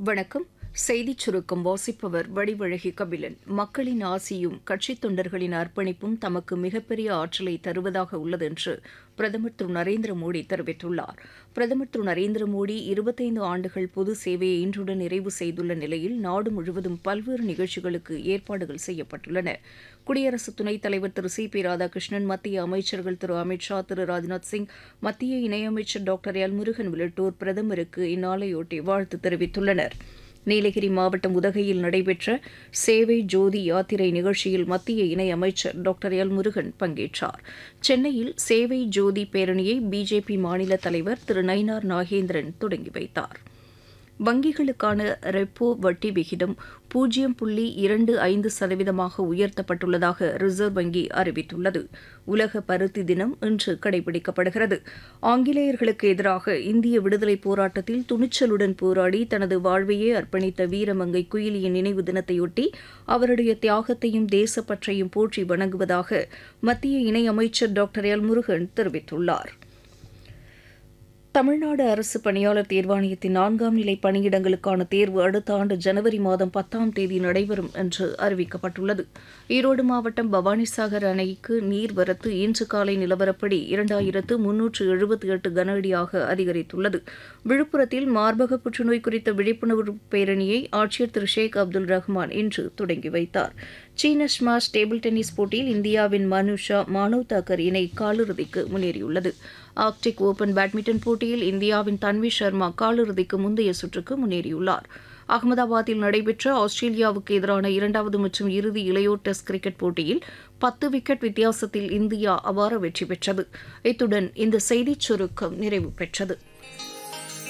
வணக்கம் செய்திச் சுருக்கம் வாசிப்பவர் வடிவழகி கபிலன் மக்களின் ஆசியும் கட்சித் தொண்டர்களின் அர்ப்பணிப்பும் தமக்கு மிகப்பெரிய ஆற்றலை தருவதாக உள்ளது என்று பிரதமர் திரு நரேந்திர மோடி தெரிவித்துள்ளார் பிரதமர் திரு நரேந்திர மோடி இருபத்தைந்து ஆண்டுகள் பொது சேவையை இன்றுடன் நிறைவு செய்துள்ள நிலையில் நாடு முழுவதும் பல்வேறு நிகழ்ச்சிகளுக்கு ஏற்பாடுகள் செய்யப்பட்டுள்ளன குடியரசு துணைத் தலைவர் திரு சி பி ராதாகிருஷ்ணன் மத்திய அமைச்சர்கள் திரு அமித் ஷா திரு ராஜ்நாத் சிங் மத்திய இணையமைச்சர் டாக்டர் எல் முருகன் உள்ளிட்டோர் பிரதமருக்கு இந்நாளையொட்டி வாழ்த்து தெரிவித்துள்ளனர் நீலகிரி மாவட்டம் உதகையில் நடைபெற்ற சேவை ஜோதி யாத்திரை நிகழ்ச்சியில் மத்திய இணையமைச்சர் டாக்டர் எல் முருகன் பங்கேற்றார் சென்னையில் சேவை ஜோதி பேரணியை பிஜேபி மாநில தலைவர் திரு நயினார் நாகேந்திரன் தொடங்கி வைத்தார் வங்கிகளுக்கான ரெப்போ வட்டி விகிதம் பூஜ்ஜியம் புள்ளி இரண்டு ஐந்து சதவீதமாக உயர்த்தப்பட்டுள்ளதாக ரிசர்வ் வங்கி அறிவித்துள்ளது உலக பருத்தி தினம் இன்று கடைபிடிக்கப்படுகிறது ஆங்கிலேயர்களுக்கு எதிராக இந்திய விடுதலைப் போராட்டத்தில் துணிச்சலுடன் போராடி தனது வாழ்வையே அர்ப்பணித்த வீரமங்கை குயிலியின் நினைவு தினத்தையொட்டி அவருடைய தியாகத்தையும் தேசப்பற்றையும் போற்றி வணங்குவதாக மத்திய இணையமைச்சர் டாக்டர் எல் முருகன் தெரிவித்துள்ளார் தமிழ்நாடு அரசு பணியாளர் தேர்வாணையத்தின் நான்காம் நிலை பணியிடங்களுக்கான தேர்வு அடுத்த ஆண்டு ஜனவரி மாதம் பத்தாம் தேதி நடைபெறும் என்று அறிவிக்கப்பட்டுள்ளது ஈரோடு மாவட்டம் பவானிசாகர் அணைக்கு நீர்வரத்து இன்று காலை நிலவரப்படி இரண்டாயிரத்து முன்னூற்று எழுபத்தி எட்டு கன அடியாக அதிகரித்துள்ளது விழுப்புரத்தில் மார்பக புற்றுநோய் குறித்த விழிப்புணர்வு பேரணியை ஆட்சியர் திரு ஷேக் அப்துல் ரஹ்மான் இன்று தொடங்கி வைத்தார் சீன ஸ்மாஷ் டேபிள் டென்னிஸ் போட்டியில் இந்தியாவின் மனுஷா மானவ் தாக்கர் இணை காலிறுதிக்கு முன்னேறியுள்ளது ஆர்க்டிக் ஓபன் பேட்மிண்டன் போட்டியில் இந்தியாவின் தன்வி சர்மா காலிறுதிக்கு முந்தைய சுற்றுக்கு முன்னேறியுள்ளார் அகமதாபாத்தில் நடைபெற்ற ஆஸ்திரேலியாவுக்கு எதிரான இரண்டாவது மற்றும் இறுதி இளையோர் டெஸ்ட் கிரிக்கெட் போட்டியில் பத்து விக்கெட் வித்தியாசத்தில் இந்தியா அபார வெற்றி பெற்றது இத்துடன் இந்த செய்திச் சுருக்கம் நிறைவு பெற்றது